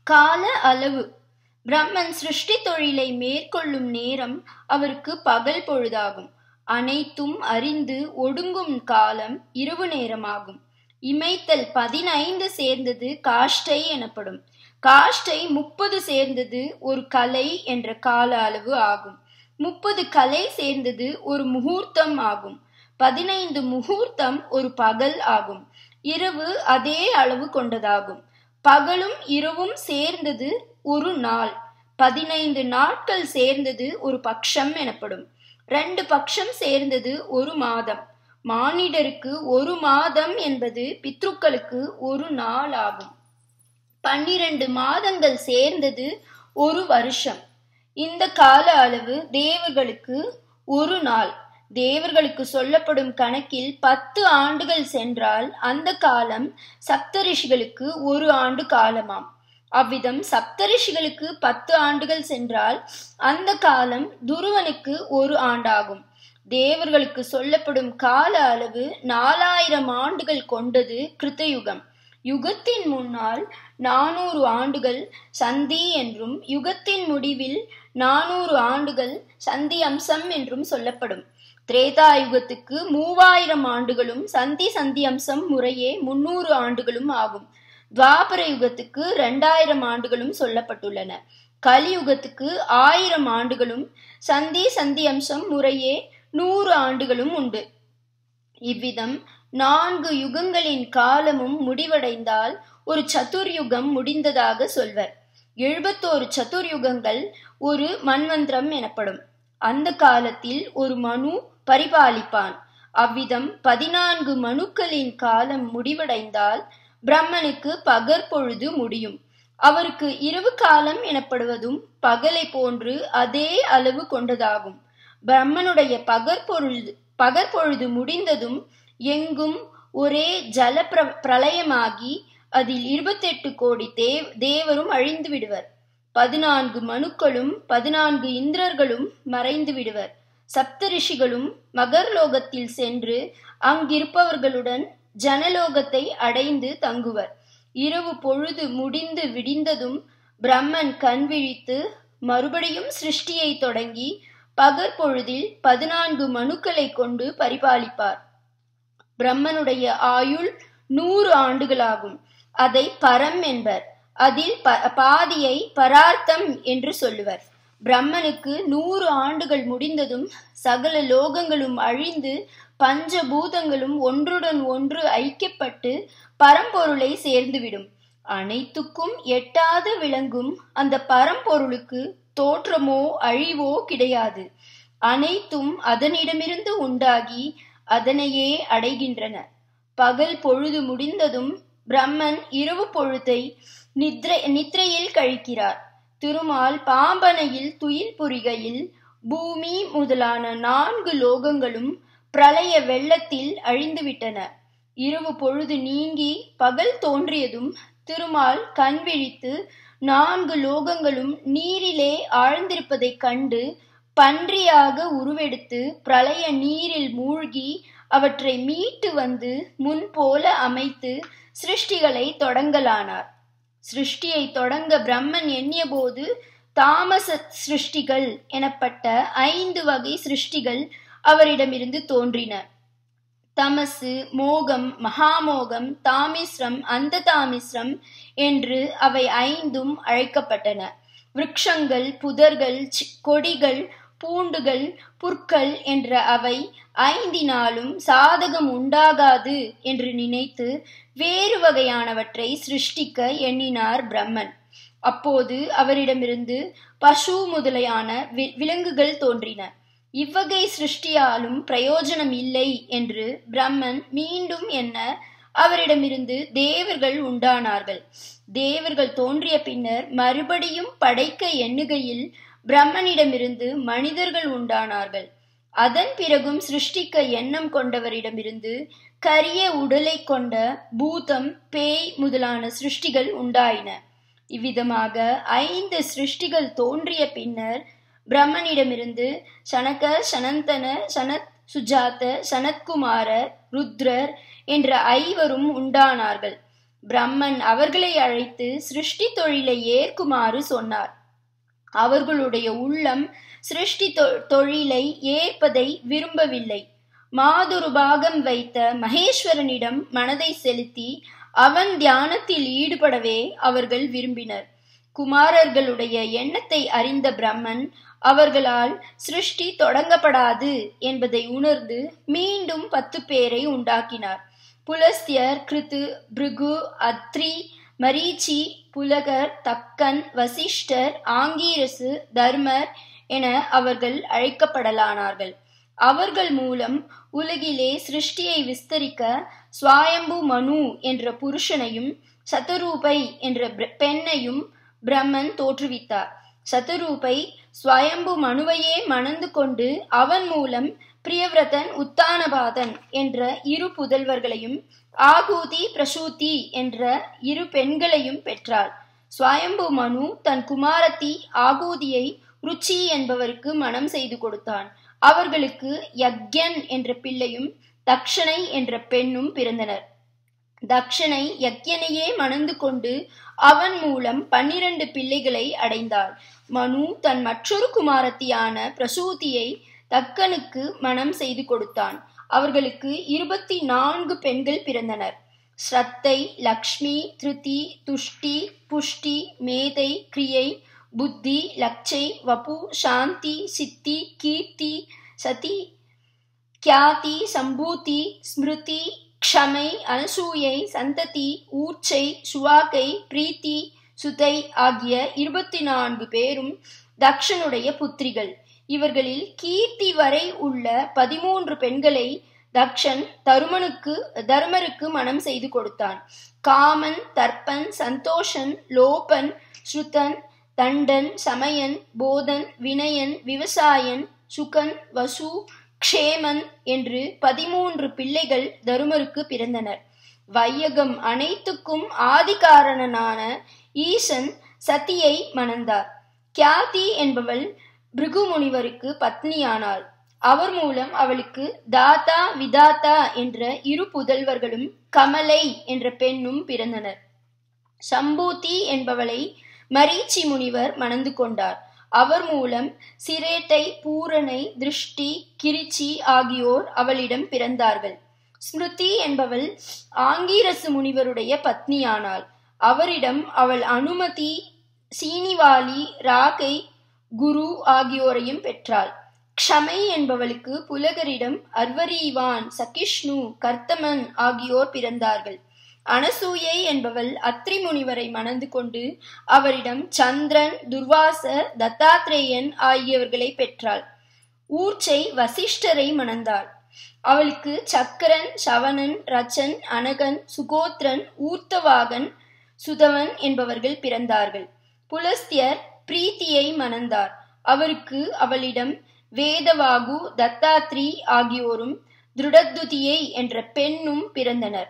கால அளவு பிரம்மன் சிருஷ்டி தொழிலை மேற்கொள்ளும் நேரம் அவருக்கு பகல் பொழுதாகும் அனைத்தும் அறிந்து ஒடுங்கும் காலம் இரவு நேரமாகும் இமைத்தல் பதினைந்து சேர்ந்தது காஷ்டை எனப்படும் காஷ்டை முப்பது சேர்ந்தது ஒரு கலை என்ற கால அளவு ஆகும் முப்பது கலை சேர்ந்தது ஒரு முகூர்த்தம் ஆகும் பதினைந்து முகூர்த்தம் ஒரு பகல் ஆகும் இரவு அதே அளவு கொண்டதாகும் பகலும் இரவும் சேர்ந்தது ஒரு நாள் பதினைந்து நாட்கள் சேர்ந்தது ஒரு பக்ஷம் எனப்படும் ரெண்டு பக்ஷம் சேர்ந்தது ஒரு மாதம் மானிடருக்கு ஒரு மாதம் என்பது பித்ருக்களுக்கு ஒரு நாள் ஆகும் பன்னிரண்டு மாதங்கள் சேர்ந்தது ஒரு வருஷம் இந்த கால அளவு தேவர்களுக்கு ஒரு நாள் தேவர்களுக்கு சொல்லப்படும் கணக்கில் பத்து ஆண்டுகள் சென்றால் அந்த காலம் சப்தரிஷிகளுக்கு ஒரு ஆண்டு காலமாம் அவ்விதம் சப்தரிஷிகளுக்கு பத்து ஆண்டுகள் சென்றால் அந்த காலம் துருவனுக்கு ஒரு ஆண்டாகும் தேவர்களுக்கு சொல்லப்படும் கால அளவு நாலாயிரம் ஆண்டுகள் கொண்டது கிருத்தயுகம் யுகத்தின் முன்னால் நானூறு ஆண்டுகள் சந்தி என்றும் யுகத்தின் முடிவில் நானூறு ஆண்டுகள் சந்தி அம்சம் என்றும் சொல்லப்படும் திரேதா யுகத்துக்கு மூவாயிரம் ஆண்டுகளும் சந்தி சந்தி அம்சம் முறையே முன்னூறு ஆண்டுகளும் ஆகும் துவாபர யுகத்துக்கு ரெண்டாயிரம் ஆண்டுகளும் சொல்லப்பட்டுள்ளன கலியுகத்துக்கு ஆயிரம் ஆண்டுகளும் சந்தி சந்தி அம்சம் முறையே நூறு ஆண்டுகளும் உண்டு இவ்விதம் நான்கு யுகங்களின் காலமும் முடிவடைந்தால் ஒரு சதுர்யுகம் முடிந்ததாக சொல்வர் எழுபத்தோரு சதுர்யுகங்கள் ஒரு மன்வந்திரம் எனப்படும் அந்த காலத்தில் ஒரு மனு பரிபாலிப்பான் அவ்விதம் பதினான்கு மனுக்களின் காலம் முடிவடைந்தால் பிரம்மனுக்கு பகற்பொழுது முடியும் அவருக்கு இரவு காலம் எனப்படுவதும் பகலை போன்று அதே அளவு கொண்டதாகும் பிரம்மனுடைய பகற்பொழுது பகற்பொழுது முடிந்ததும் எங்கும் ஒரே ஜல பிர பிரளயமாகி அதில் இருபத்தெட்டு கோடி தேவ் தேவரும் அழிந்து விடுவர் பதினான்கு மனுக்களும் பதினான்கு இந்திரர்களும் மறைந்து விடுவர் சப்தரிஷிகளும் மகர்லோகத்தில் சென்று அங்கிருப்பவர்களுடன் ஜனலோகத்தை அடைந்து தங்குவர் இரவு பொழுது முடிந்து விடிந்ததும் பிரம்மன் கண் விழித்து மறுபடியும் சிருஷ்டியை தொடங்கி பகற்பொழுதில் பதினான்கு மனுக்களை கொண்டு பரிபாலிப்பார் பிரம்மனுடைய ஆயுள் நூறு ஆண்டுகளாகும் அதை பரம் என்பர் அதில் பாதியை பரார்த்தம் என்று சொல்லுவர் பிரம்மனுக்கு நூறு ஆண்டுகள் முடிந்ததும் சகல லோகங்களும் அழிந்து பஞ்சபூதங்களும் ஒன்றுடன் ஒன்று ஐக்கியப்பட்டு பரம்பொருளை சேர்ந்துவிடும் அனைத்துக்கும் எட்டாது விளங்கும் அந்த பரம்பொருளுக்கு தோற்றமோ அழிவோ கிடையாது அனைத்தும் அதனிடமிருந்து உண்டாகி அதனையே அடைகின்றன பகல் பொழுது முடிந்ததும் பிரம்மன் இரவு பொழுதை நித்ரை நித்ரையில் கழிக்கிறார் திருமால் பாம்பனையில் துயில் புரிகையில் பூமி முதலான நான்கு லோகங்களும் பிரளய வெள்ளத்தில் அழிந்துவிட்டன இரவு பொழுது நீங்கி பகல் தோன்றியதும் திருமால் கண் விழித்து நான்கு லோகங்களும் நீரிலே ஆழ்ந்திருப்பதைக் கண்டு பன்றியாக உருவெடுத்து பிரளய நீரில் மூழ்கி அவற்றை மீட்டு வந்து முன் போல அமைத்து சிருஷ்டிகளை தொடங்கலானார் சிருஷ்டியை தொடங்க பிரம்மன் எண்ணிய போது தாமச சிருஷ்டிகள் எனப்பட்ட ஐந்து வகை சிருஷ்டிகள் அவரிடமிருந்து தோன்றின தமசு மோகம் மகாமோகம் தாமிஸ்ரம் அந்த தாமிஸ்ரம் என்று அவை ஐந்தும் அழைக்கப்பட்டன விருட்சங்கள் புதர்கள் கொடிகள் பூண்டுகள் புற்கள் என்ற அவை ஐந்தினாலும் சாதகம் உண்டாகாது என்று நினைத்து வேறு வகையானவற்றை சிருஷ்டிக்க எண்ணினார் பிரம்மன் அப்போது அவரிடமிருந்து பசு முதலையான விலங்குகள் தோன்றின இவ்வகை சிருஷ்டியாலும் பிரயோஜனம் இல்லை என்று பிரம்மன் மீண்டும் என்ன அவரிடமிருந்து தேவர்கள் உண்டானார்கள் தேவர்கள் தோன்றிய பின்னர் மறுபடியும் படைக்க எண்ணுகையில் பிரம்மனிடமிருந்து மனிதர்கள் உண்டானார்கள் அதன் பிறகும் சிருஷ்டிக்க எண்ணம் கொண்டவரிடமிருந்து கரிய உடலை கொண்ட பூதம் பேய் முதலான சிருஷ்டிகள் உண்டாயின இவ்விதமாக ஐந்து சிருஷ்டிகள் தோன்றிய பின்னர் பிரம்மனிடமிருந்து சனக சனந்தன சனத் சுஜாத சனத்குமாரர் ருத்ரர் என்ற ஐவரும் உண்டானார்கள் பிரம்மன் அவர்களை அழைத்து சிருஷ்டி தொழிலை ஏற்குமாறு சொன்னார் அவர்களுடைய உள்ளம் சிருஷ்டி தொழிலை ஏற்பதை விரும்பவில்லை மாதுரு பாகம் வைத்த மகேஸ்வரனிடம் மனதை செலுத்தி அவன் தியானத்தில் ஈடுபடவே அவர்கள் விரும்பினர் குமாரர்களுடைய எண்ணத்தை அறிந்த பிரம்மன் அவர்களால் சிருஷ்டி தொடங்கப்படாது என்பதை உணர்ந்து மீண்டும் பத்து பேரை உண்டாக்கினார் புலஸ்தியர் கிருத்து பிருகு அத்ரி மரீச்சி புலகர் தக்கன் வசிஷ்டர் ஆங்கீரசு தர்மர் என அவர்கள் அழைக்கப்படலானார்கள் அவர்கள் மூலம் உலகிலே சிருஷ்டியை விஸ்தரிக்க சுவாயம்பு மனு என்ற புருஷனையும் சதுரூபை என்ற பெண்ணையும் பிரம்மன் தோற்றுவித்தார் சதுரூபை ஸ்வயம்பு மனுவையே மணந்து கொண்டு அவன் மூலம் பிரியவிரதன் உத்தானபாதன் என்ற இரு புதல்வர்களையும் ஆகூதி பிரசூதி என்ற இரு பெண்களையும் பெற்றாள் ஸ்வயம்பு மனு தன் குமாரத்தி ஆகூதியை ருச்சி என்பவருக்கு மனம் செய்து கொடுத்தான் அவர்களுக்கு யக்யன் என்ற பிள்ளையும் தக்ஷனை என்ற பெண்ணும் பிறந்தனர் தக்ஷனை யக்யனையே மணந்து கொண்டு அவன் மூலம் பன்னிரண்டு பிள்ளைகளை அடைந்தாள் மனு தன் மற்றொரு குமாரத்தியான பிரசூதியை தக்கனுக்கு மனம் செய்து கொடுத்தான் அவர்களுக்கு இருபத்தி நான்கு பெண்கள் பிறந்தனர் ஸ்ரத்தை லக்ஷ்மி திருதி துஷ்டி புஷ்டி மேதை கிரியை புத்தி லக்ஷை வபு சாந்தி சித்தி கீர்த்தி சதி கியாதி சம்பூதி ஸ்மிருதி க்ஷமை அனசூயை சந்ததி ஊர்ச்சை சுவாக்கை பிரீத்தி சுதை ஆகிய இருபத்தி நான்கு பேரும் தக்ஷனுடைய புத்திரிகள் இவர்களில் கீர்த்தி வரை உள்ள பதிமூன்று பெண்களை தக்ஷன் தருமனுக்கு தர்மருக்கு மனம் செய்து கொடுத்தான் காமன் தர்ப்பன் சந்தோஷன் லோபன் ஸ்ருதன் தண்டன் சமயன் போதன் வினயன் விவசாயன் சுகன் வசு க்ஷேமன் என்று பதிமூன்று பிள்ளைகள் தருமருக்கு பிறந்தனர் வையகம் அனைத்துக்கும் ஆதிகாரணனான ஈசன் சதியை மணந்தார் கியாதி என்பவள் பிருகு முனிவருக்கு பத்னியானாள் அவர் மூலம் அவளுக்கு தாத்தா விதாத்தா என்ற இரு புதல்வர்களும் கமலை என்ற பெண்ணும் பிறந்தனர் சம்பூதி என்பவளை மரீச்சி முனிவர் மணந்து கொண்டார் அவர் மூலம் சிரேட்டை பூரணை திருஷ்டி கிரிச்சி ஆகியோர் அவளிடம் பிறந்தார்கள் ஸ்மிருதி என்பவள் ஆங்கீரசு முனிவருடைய பத்னியானாள் அவரிடம் அவள் அனுமதி சீனிவாலி ராகை குரு ஆகியோரையும் பெற்றாள் க்ஷமை என்பவளுக்கு புலகரிடம் அர்வரீவான் சகிஷ்ணு கர்த்தமன் ஆகியோர் பிறந்தார்கள் அனசூயை என்பவள் அத்ரி முனிவரை மணந்து கொண்டு அவரிடம் சந்திரன் துர்வாசர் தத்தாத்ரேயன் ஆகியவர்களை பெற்றாள் ஊர்ச்சை வசிஷ்டரை மணந்தாள் அவளுக்கு சக்கரன் சவணன் ரச்சன் அனகன் சுகோத்ரன் ஊர்த்தவாகன் சுதவன் என்பவர்கள் பிறந்தார்கள் புலஸ்தியர் பிரீத்தியை மணந்தார் அவருக்கு அவளிடம் வேதவாகு தத்தாத்ரி ஆகியோரும் திருடத்துதியை என்ற பெண்ணும் பிறந்தனர்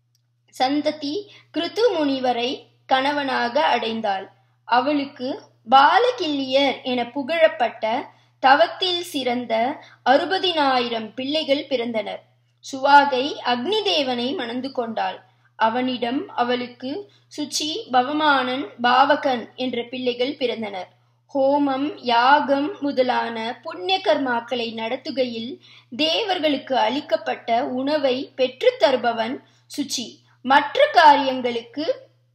சந்ததி கிருத்து முனிவரை கணவனாக அடைந்தாள் அவளுக்கு பாலகில்லியர் என புகழப்பட்ட தவத்தில் சிறந்த அறுபதினாயிரம் பிள்ளைகள் பிறந்தனர் சுவாகை அக்னி தேவனை மணந்து கொண்டாள் அவனிடம் அவளுக்கு சுச்சி பவமானன் பாவகன் என்ற பிள்ளைகள் பிறந்தனர் ஹோமம் யாகம் முதலான புண்ணிய கர்மாக்களை நடத்துகையில் தேவர்களுக்கு அளிக்கப்பட்ட உணவை பெற்றுத் தருபவன் சுச்சி மற்ற காரியங்களுக்கு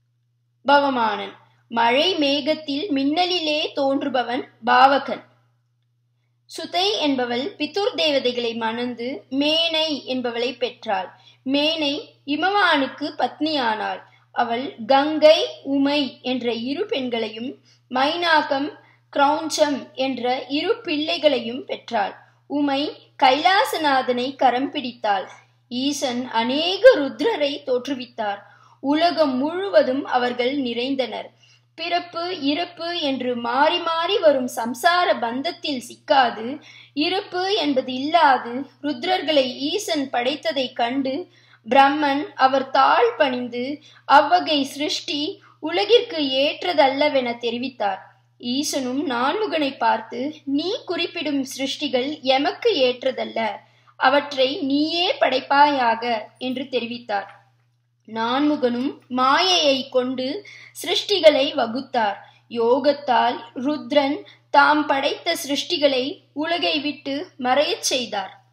பவமானன் மழை மேகத்தில் மின்னலிலே தோன்றுபவன் பாவகன் சுதை என்பவள் பித்துர் தேவதைகளை மணந்து மேனை என்பவளை பெற்றாள் மேனை இமவானுக்கு பத்னியானாள் அவள் கங்கை உமை என்ற இரு பெண்களையும் மைனாகம் கிரௌஞ்சம் என்ற இரு பிள்ளைகளையும் பெற்றாள் உமை கைலாசநாதனை கரம் பிடித்தாள் ஈசன் அநேக ருத்ரரை தோற்றுவித்தார் உலகம் முழுவதும் அவர்கள் நிறைந்தனர் பிறப்பு இறப்பு என்று மாறி மாறி வரும் சம்சார பந்தத்தில் சிக்காது இருப்பு என்பது இல்லாது ருத்ரர்களை ஈசன் படைத்ததைக் கண்டு பிரம்மன் அவர் தாழ் பணிந்து அவ்வகை சிருஷ்டி உலகிற்கு ஏற்றதல்லவென தெரிவித்தார் ஈசனும் நான்முகனை பார்த்து நீ குறிப்பிடும் சிருஷ்டிகள் எமக்கு ஏற்றதல்ல அவற்றை நீயே படைப்பாயாக என்று தெரிவித்தார் நான்முகனும் மாயையை கொண்டு சிருஷ்டிகளை வகுத்தார் யோகத்தால் ருத்ரன் தாம் படைத்த சிருஷ்டிகளை உலகை விட்டு மறையச் செய்தார்